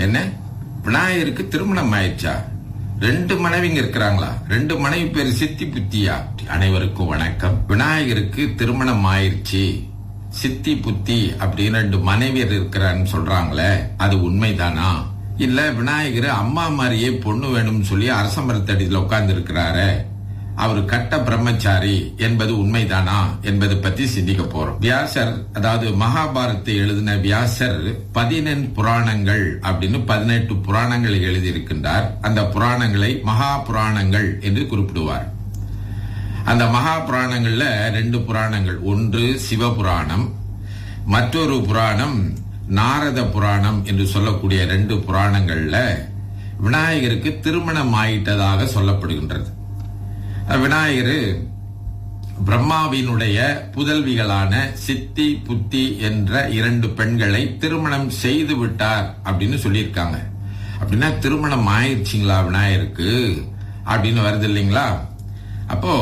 என்ன விநாயகருக்கு திருமணம் ஆயிடுச்சா ரெண்டு மனைவிங்க இருக்கிறாங்களா ரெண்டு மனைவி பேர் சித்தி புத்தியா அனைவருக்கும் வணக்கம் விநாயகருக்கு திருமணம் ஆயிருச்சு சித்தி புத்தி அப்படின்னு ரெண்டு மனைவியர் இருக்கிறான்னு சொல்றாங்களே அது உண்மைதானா இல்ல விநாயகர் அம்மா மாதிரியே பொண்ணு வேணும்னு சொல்லி அரச மரத்தடியில் உட்கார்ந்து இருக்கிறாரு அவர் கட்ட பிரம்மச்சாரி என்பது உண்மைதானா என்பது பத்தி சிந்திக்க போறோம் வியாசர் அதாவது மகாபாரத்தை எழுதின வியாசர் பதினெண் புராணங்கள் அப்படின்னு பதினெட்டு புராணங்களை எழுதியிருக்கின்றார் அந்த புராணங்களை மகா புராணங்கள் என்று குறிப்பிடுவார் அந்த மகா புராணங்கள்ல ரெண்டு புராணங்கள் ஒன்று சிவபுராணம் மற்றொரு புராணம் நாரத புராணம் என்று சொல்லக்கூடிய ரெண்டு புராணங்கள்ல விநாயகருக்கு திருமணம் ஆயிட்டதாக சொல்லப்படுகின்றது விநாயகர் பிரம்மாவினுடைய புதல்விகளான சித்தி புத்தி என்ற இரண்டு பெண்களை திருமணம் செய்து விட்டார் அப்படின்னு சொல்லியிருக்காங்க அப்படின்னா திருமணம் ஆயிடுச்சிங்களா விநாயகருக்கு அப்படின்னு வருது இல்லைங்களா அப்போ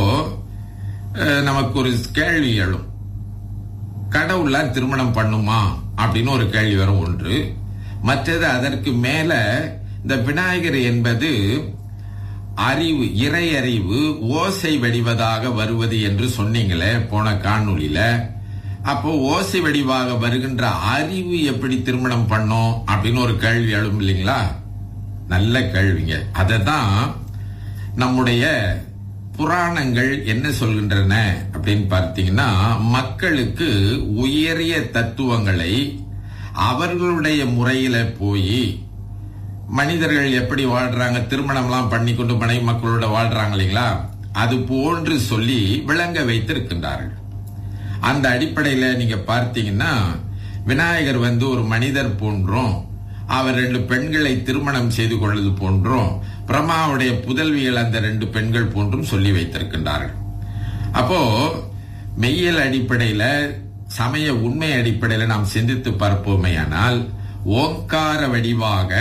நமக்கு ஒரு கேள்வி எழும் கடவுள்ல திருமணம் பண்ணுமா அப்படின்னு ஒரு கேள்வி வரும் ஒன்று மற்றது அதற்கு மேல இந்த விநாயகர் என்பது அறிவு இறை அறிவு ஓசை வடிவதாக வருவது என்று சொன்னீங்களே போன காணொலியில அப்போ ஓசை வடிவாக வருகின்ற அறிவு எப்படி திருமணம் பண்ணோம் அப்படின்னு ஒரு கேள்வி எழும் இல்லைங்களா நல்ல கேள்விங்க அதை தான் நம்முடைய புராணங்கள் என்ன சொல்கின்றன அப்படின்னு பார்த்தீங்கன்னா மக்களுக்கு உயரிய தத்துவங்களை அவர்களுடைய முறையில போய் மனிதர்கள் எப்படி வாழ்றாங்க திருமணம்லாம் பண்ணி கொண்டு மனைவி மக்களோட வாழ்றாங்க இல்லைங்களா அது போன்று சொல்லி விளங்க வைத்திருக்கின்றார்கள் அந்த அடிப்படையில நீங்க பார்த்தீங்கன்னா விநாயகர் வந்து ஒரு மனிதர் போன்றும் அவர் ரெண்டு பெண்களை திருமணம் செய்து கொள்வது போன்றும் பிரம்மாவுடைய புதல்விகள் அந்த ரெண்டு பெண்கள் போன்றும் சொல்லி வைத்திருக்கின்றார்கள் அப்போ மெய்யல் அடிப்படையில சமய உண்மை அடிப்படையில நாம் சிந்தித்து பார்ப்போமேயானால் ஓங்கார வடிவாக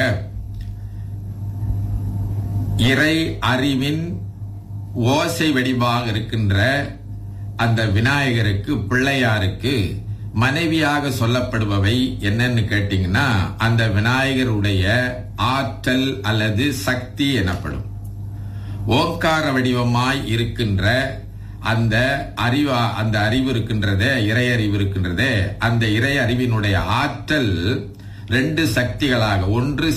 இறை அறிவின் ஓசை வடிவாக இருக்கின்ற அந்த விநாயகருக்கு பிள்ளையாருக்கு மனைவியாக சொல்லப்படுபவை என்னன்னு கேட்டீங்கன்னா அந்த விநாயகருடைய ஆற்றல் அல்லது சக்தி எனப்படும் ஓங்கார வடிவமாய் இருக்கின்ற அந்த அறிவா அந்த அறிவு இருக்கின்றதே இறை அறிவு இருக்கின்றதே அந்த இறை அறிவினுடைய ஆற்றல் ரெண்டு சக்திகளாக ஒன்று